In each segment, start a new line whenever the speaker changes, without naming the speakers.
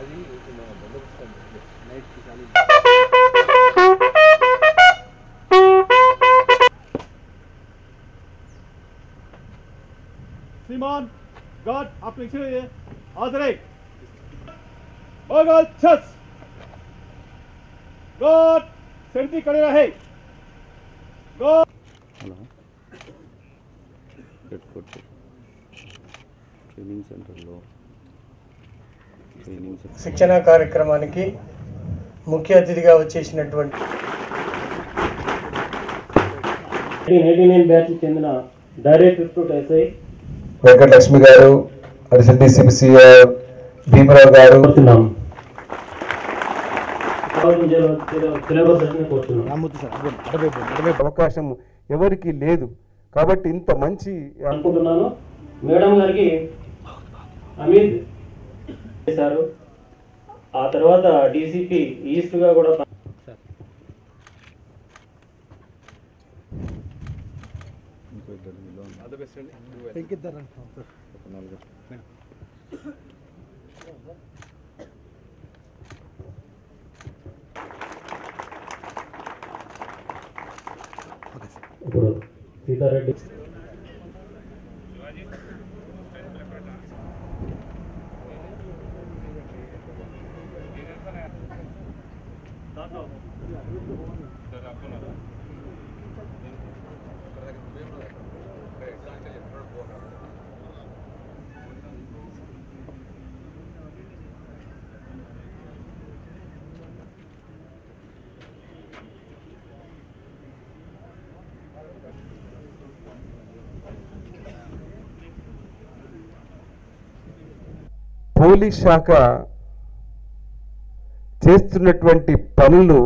Simon, God, आपने इसे ये आदरे और छस God, सेंटी करे रहे God,
hello red coat training సెంటర్లో ట్రైనింగ్ సెంటర్
శిక్షణ కార్యక్రమానికి ముఖ్య అతిథిగా వచ్చేసినటువంటి
ఎయిటీ నైన్ బ్యాచ్ చెందిన direct recruit SI
Venkatalakshmi garu additional DCP CR Bhimarao గారు
కోరుతున్నాం సిలబస్ అన్ని కోరుతున్నాం
అవకాశం ఎవరికి లేదు కాబట్టి ఇంత మంచి
అనుకుంటున్నాను మేడం గారికి అమిత్ చేశారు ఆ తర్వాత డీసీపీ ఈస్ట్ గా కూడా పని- ఇప్పుడు సీతారెడ్డి
పోలీస్ శాఖ చేస్తున్నటువంటి పనులు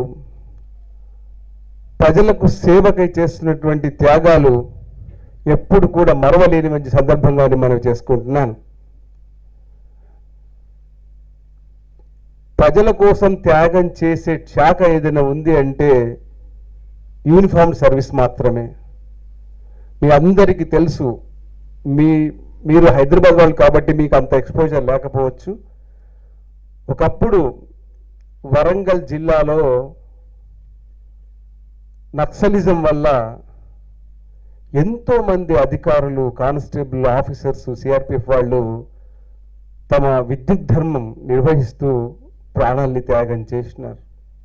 ప్రజలకు సేవకై చేస్తున్నటువంటి త్యాగాలు ఎప్పుడు కూడా మరవలేని మంచి సందర్భంగానే మనం చేసుకుంటున్నాను ప్రజల కోసం త్యాగం చేసే శాఖ ఏదైనా ఉంది అంటే యూనిఫామ్ సర్వీస్ మాత్రమే మీ అందరికీ తెలుసు మీ మీరు హైదరాబాద్ వాళ్ళు కాబట్టి మీకు అంత ఎక్స్పోజర్ లేకపోవచ్చు ఒకప్పుడు వరంగల్ జిల్లాలో నక్సలిజం వల్ల ఎంతోమంది అధికారులు కానిస్టేబుల్ ఆఫీసర్స్ సిఆర్పిఎఫ్ వాళ్ళు తమ విద్యుత్ ధర్మం నిర్వహిస్తూ ప్రాణాల్ని త్యాగం చేసినారు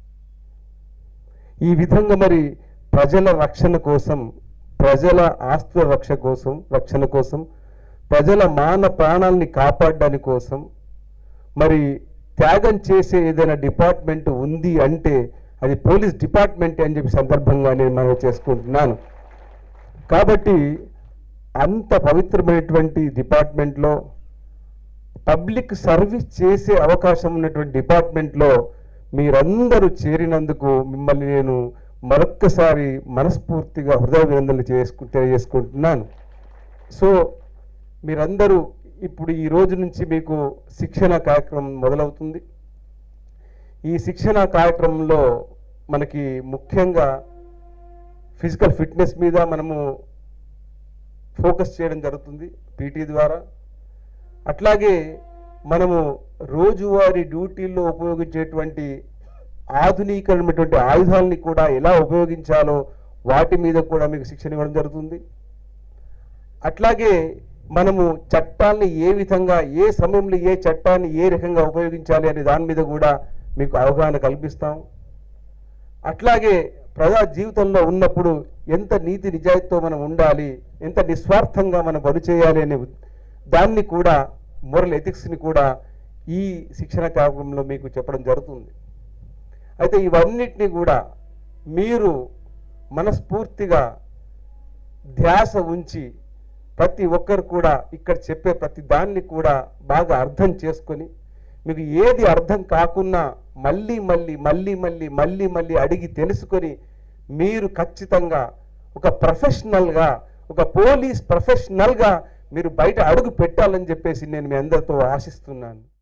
ఈ విధంగా మరి ప్రజల రక్షణ కోసం ప్రజల ఆస్తుల రక్ష కోసం రక్షణ కోసం ప్రజల మాన ప్రాణాలని కాపాడడానికి కోసం మరి త్యాగం చేసే ఏదైనా డిపార్ట్మెంట్ ఉంది అంటే అది పోలీస్ డిపార్ట్మెంట్ అని చెప్పి సందర్భంగా నేను మనం చేసుకుంటున్నాను కాబట్టి అంత పవిత్రమైనటువంటి డిపార్ట్మెంట్లో పబ్లిక్ సర్వీస్ చేసే అవకాశం ఉన్నటువంటి డిపార్ట్మెంట్లో మీరందరూ చేరినందుకు మిమ్మల్ని నేను మరొక్కసారి మనస్ఫూర్తిగా హృదయ వినందనలు చేసుకు తెలియజేసుకుంటున్నాను సో మీరందరూ ఇప్పుడు ఈ రోజు నుంచి మీకు శిక్షణ కార్యక్రమం మొదలవుతుంది ఈ శిక్షణ కార్యక్రమంలో మనకి ముఖ్యంగా ఫిజికల్ ఫిట్నెస్ మీద మనము ఫోకస్ చేయడం జరుగుతుంది పీటీ ద్వారా అట్లాగే మనము రోజువారీ డ్యూటీల్లో ఉపయోగించేటువంటి ఆధునీకరణమైనటువంటి ఆయుధాలని కూడా ఎలా ఉపయోగించాలో వాటి మీద కూడా మీకు శిక్షణ ఇవ్వడం జరుగుతుంది అట్లాగే మనము చట్టాన్ని ఏ విధంగా ఏ సమయంలో ఏ చట్టాన్ని ఏ రకంగా ఉపయోగించాలి అనే దాని మీద కూడా మీకు అవగాహన కల్పిస్తాం అట్లాగే ప్రజా జీవితంలో ఉన్నప్పుడు ఎంత నీతి నిజాయితీతో మనం ఉండాలి ఎంత నిస్వార్థంగా మనం పని చేయాలి అనే దాన్ని కూడా మోరల్ ఎథిక్స్ని కూడా ఈ శిక్షణ కార్యక్రమంలో మీకు చెప్పడం జరుగుతుంది అయితే ఇవన్నిటిని కూడా మీరు మనస్ఫూర్తిగా ధ్యాస ఉంచి ప్రతి ఒక్కరు కూడా ఇక్కడ చెప్పే ప్రతి దాన్ని కూడా బాగా అర్థం చేసుకొని మీకు ఏది అర్థం కాకున్నా మళ్ళీ మళ్ళీ మళ్ళీ మళ్ళీ మళ్ళీ మళ్ళీ అడిగి తెలుసుకొని మీరు ఖచ్చితంగా ఒక ప్రొఫెషనల్గా ఒక పోలీస్ ప్రొఫెషనల్గా మీరు బయట అడుగు పెట్టాలని చెప్పేసి నేను మీ అందరితో ఆశిస్తున్నాను